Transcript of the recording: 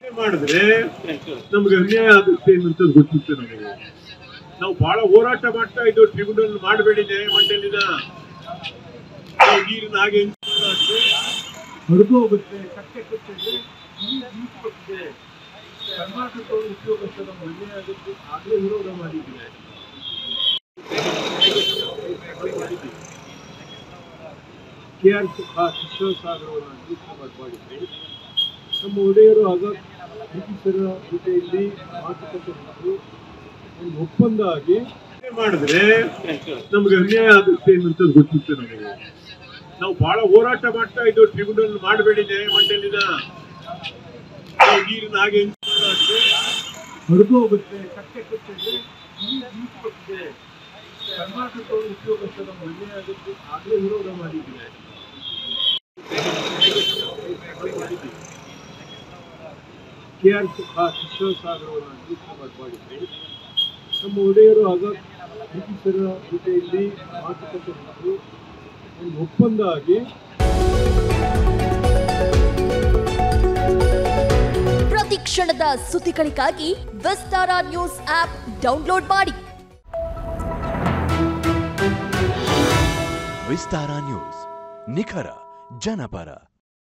ಮಾಡಿದ್ರೆ ನಮ್ಗೆ ಅನ್ಯಾಯ ಆಗುತ್ತೆ ಅನ್ನೋದು ಗೊತ್ತಿತ್ತು ನಮಗೆ ನಾವು ಬಹಳ ಹೋರಾಟ ಮಾಡ್ತಾ ಇದ್ದೋ ಟ್ರಿಬ್ಯುನಲ್ ಮಾಡಬೇಡಿ ನ್ಯಾಯಮಂಡಲಿನ ನಾವು ನೀರಿನ ಹಾಗೆ ಹರಿದು ಹೋಗುತ್ತೆ ಕಟ್ಟೆ ಕಟ್ಟಿದ್ರೆ ನೀರು ನಿಂತ್ಕೊಳ್ತಿದೆ. ಕರ್ನಾಟಕ ಉದ್ಯೋಗಸ್ಥರ ಅನ್ಯಾಯ ಆಗುತ್ತೆ ಆಗಲೇ ವಿರೋಧ ಮಾಡಿದ್ದೀವಿ ಕೆ ಆರ್ ಕೃಷ್ಣ ಸಾಗರ್ ಅವರ ಅಧ್ಯಕ್ಷ ಮಾಡಿದ್ವಿ ನಮ್ಮ ಒಡೆಯರು ಆಗ ಬ್ರಿಟಿಷರ ಜೊತೆಯಲ್ಲಿ ಮಾತುಕತೆ ನಡೆದು ಒಂದು ಒಪ್ಪಂದ ಆಗಿ ಮಾಡಿದ್ರೆ ನಮ್ಗೆ ಅನ್ಯಾಯ ಆಗುತ್ತೆ ಅನ್ನೋದು ಗೊತ್ತಿತ್ತು ನಮಗೆ ನಾವು ಬಹಳ ಹೋರಾಟ ಮಾಡ್ತಾ ಇದ್ದೋ ಟ್ರಿಬ್ಯುನಲ್ ಮಾಡಬೇಡಿ ನ್ಯಾಯಮಂಡಲಿನ ನಾವು ನೀರಿನ ಹಾಗೆ ಹರಿದು ಹೋಗುತ್ತೆ ಕಟ್ಟೆ ಕಟ್ಟಿದ್ರೆ ನೀರು ನಿಂತ್ಕೊಳ್ತಿದೆ. ಕರ್ನಾಟಕ ಉದ್ಯೋಗಸ್ಥರ ಅನ್ಯಾಯ ಆಗುತ್ತೆ ಆಗಲೇ ವಿರೋಧ ಮಾಡಿದ್ದೀವಿ ಕೆ ಆರ್ ಕೃಷ್ಣ ಸಾಗರ್ ಅವರ ಅಧ್ಯಕ್ಷ ಮಾಡಿದ್ವಿ ನಮ್ಮ ಒಡೆಯರು ಆಗ ಬ್ರಿಟಿಷರ ಜೊತೆಯಲ್ಲಿ ಮಾತುಕತೆ ನಡೆದು ಒಂದು ಒಪ್ಪಂದ ಆಗಿ ಪ್ರತಿ ಕ್ಷಣದ ಸುದ್ದಿಗಳಿಗಾಗಿ ವಿಸ್ತಾರ ನ್ಯೂಸ್ ಆಪ್ ಡೌನ್ಲೋಡ್ ಮಾಡಿ ವಿಸ್ತಾರ ನ್ಯೂಸ್ ನಿಖರ ಜನಪರ